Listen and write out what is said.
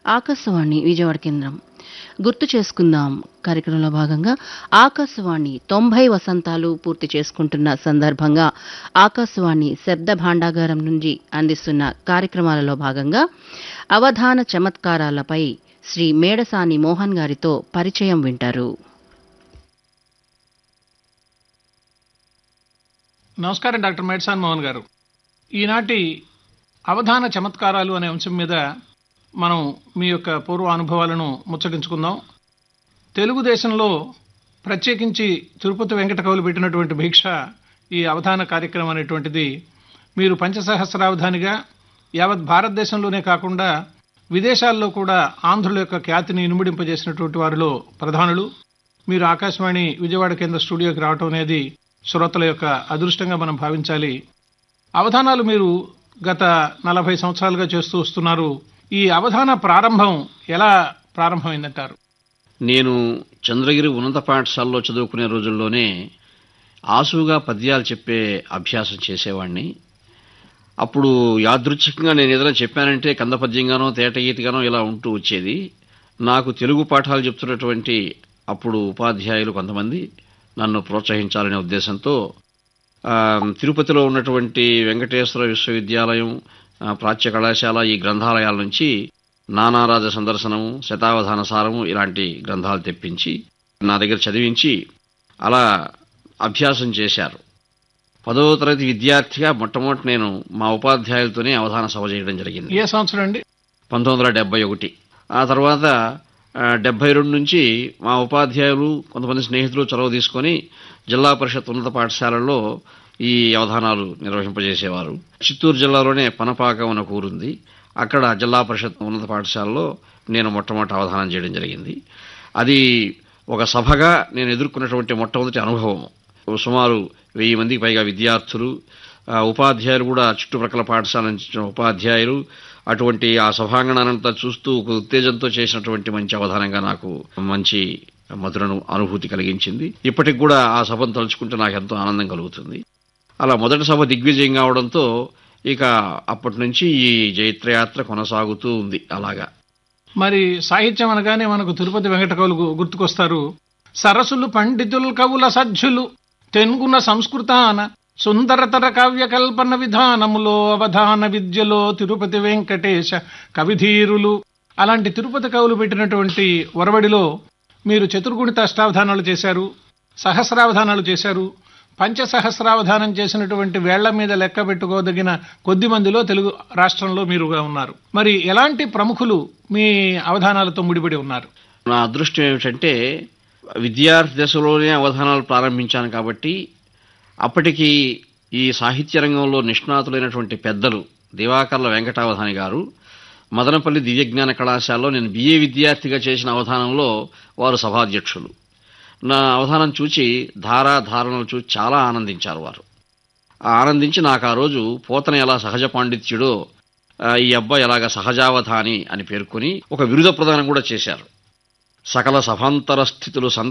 ఆకాశవాణి విజయవాడ కేంద్రం గుర్తు చేసుకుందాం కార్యక్రమంలో భాగంగా ఆకాశవాణి తొంభై వసంతాలు పూర్తి చేసుకుంటున్న సందర్భంగా ఆకాశవాణి శబ్ద భాండాగారం నుంచి అందిస్తున్న కార్యక్రమాలలో భాగంగా అవధాన చమత్కారాలపై శ్రీ మేడసాని మోహన్ గారితో పరిచయం వింటారు నమస్కారం డాక్టర్ మేడ్సాన్ మోహన్ గారు ఈనాటి అవధాన చమత్కారాలు అనే అంశం మీద మనం మీ యొక్క పూర్వ అనుభవాలను ముచ్చటించుకుందాం తెలుగుదేశంలో ప్రత్యేకించి తిరుపతి వెంకట కవులు పెట్టినటువంటి భిక్ష ఈ అవధాన కార్యక్రమం అనేటువంటిది మీరు పంచసహస్రావధానిగా యావత్ భారతదేశంలోనే కాకుండా విదేశాల్లో కూడా ఆంధ్రుల యొక్క ఖ్యాతిని ఇనుమడింపజేసినటువంటి వారిలో ప్రధానులు మీరు ఆకాశవాణి విజయవాడ కేంద్ర స్టూడియోకి రావటం అనేది శ్రోతల యొక్క అదృష్టంగా మనం భావించాలి అవధానాలు మీరు గత నలభై సంవత్సరాలుగా చేస్తూ వస్తున్నారు ఈ అవధాన ప్రారంభం ఎలా ప్రారంభమైందంటారు నేను చంద్రగిరి ఉన్నత పాఠశాలలో చదువుకునే రోజుల్లోనే ఆసుగా పద్యాలు చెప్పే అభ్యాసం చేసేవాడిని అప్పుడు యాదృచ్ఛికంగా నేను ఏదైనా చెప్పానంటే కంద పద్యంగానో తేటగీతిగానో ఇలా ఉంటూ వచ్చేది నాకు తెలుగు పాఠాలు చెప్తున్నటువంటి అప్పుడు ఉపాధ్యాయులు కొంతమంది నన్ను ప్రోత్సహించాలనే ఉద్దేశంతో ఆ, తిరుపతిలో ఉన్నటువంటి వెంకటేశ్వర విశ్వవిద్యాలయం ఆ, ప్రాచ్య కళాశాల ఈ గ్రంథాలయాల నుంచి నానారాజ సందర్శనము శతావధాన సారము ఇలాంటి గ్రంథాలు తెప్పించి నా దగ్గర చదివించి అలా అభ్యాసం చేశారు పదవ తరగతి విద్యార్థిగా మొట్టమొదటి నేను మా ఉపాధ్యాయులతోనే అవధాన సభ చేయడం జరిగింది ఏ సంవత్సరం అండి పంతొమ్మిది వందల డెబ్బై ఒకటి ఆ తర్వాత ఆ, డెబ్బై రెండు నుంచి మా ఉపాధ్యాయులు కొంతమంది స్నేహితులు చొరవ తీసుకొని జిల్లా పరిషత్ ఉన్నత పాఠశాలల్లో ఈ అవధానాలు నిర్వహింపజేసేవారు చిత్తూరు జిల్లాలోనే పనపాక అనే ఒక ఊరుంది అక్కడ జిల్లా పరిషత్ ఉన్నత పాఠశాలలో నేను మొట్టమొదటి అవధానం చేయడం జరిగింది అది ఒక సభగా నేను ఎదుర్కొన్నటువంటి మొట్టమొదటి అనుభవం సుమారు వెయ్యి మందికి పైగా విద్యార్థులు ఆ, ఉపాధ్యాయులు కూడా చుట్టుప్రక్కల పాఠశాల నుంచి వచ్చిన ఉపాధ్యాయులు అటువంటి ఆ సభాంగణానంతా చూస్తూ ఒక ఉత్తేజంతో చేసినటువంటి మంచి అవధానంగా నాకు మంచి మధురను అనుభూతి కలిగించింది ఇప్పటికి కూడా ఆ సభను తలుచుకుంటే నాకు ఎంతో ఆనందం కలుగుతుంది అలా మొదటి సభ దిగ్విజయం కావడంతో ఇక అప్పటి నుంచి ఈ జైత్రయాత్ర కొనసాగుతూ ఉంది అలాగా మరి సాహిత్యం అనగానే మనకు తిరుపతి వెంకట కవులు గు- గుర్తుకొస్తారు సరసులు పండితులు కవుల సజ్జులు తెన్గున సంస్కృతాన సుందరతర కావ్య కల్పన విధానములో అవధాన విద్యలో తిరుపతి వెంకటేశ కవిధీరులు అలాంటి తిరుపతి కవులు పెట్టినటువంటి ఒరవడిలో మీరు చతుర్గుణిత అష్టావధానాలు చేశారు సహస్రావధానాలు చేశారు పంచసహస్రావధానం చేసినటువంటి వేళ్ల మీద లెక్క పెట్టుకోదగిన కొద్ది మందిలో తెలుగు రాష్ట్రంలో మీరుగా ఉన్నారు మరి ఎలాంటి ప్రముఖులు మీ అవధానాలతో ముడిపడి ఉన్నారు నా అదృష్టం ఏమిటంటే విద్యార్థి దశలోనే అవధానాలు ప్రారంభించాను కాబట్టి అప్పటికి ఈ సాహిత్య రంగంలో నిష్ణాతులైనటువంటి పెద్దలు దివాకర్ల వెంకటావధాని గారు మదనపల్లి దివ్యజ్ఞాన కళాశాలలో నేను బిఏ విద్యార్థిగా చేసిన అవధానంలో వారు సభాధ్యక్షులు నా అవధానం చూచి ధారా ధారణలు చూసి చాలా ఆనందించారు వారు ఆ ఆనందించి నాకు ఆ రోజు పోతన ఎలా సహజ పాండిత్యుడో ఆ, ఈ అబ్బాయి ఎలాగ సహజావధాని అని పేర్కొని ఒక విరుద ప్రదానం కూడా చేశారు సకల సభాంతర స్థితులు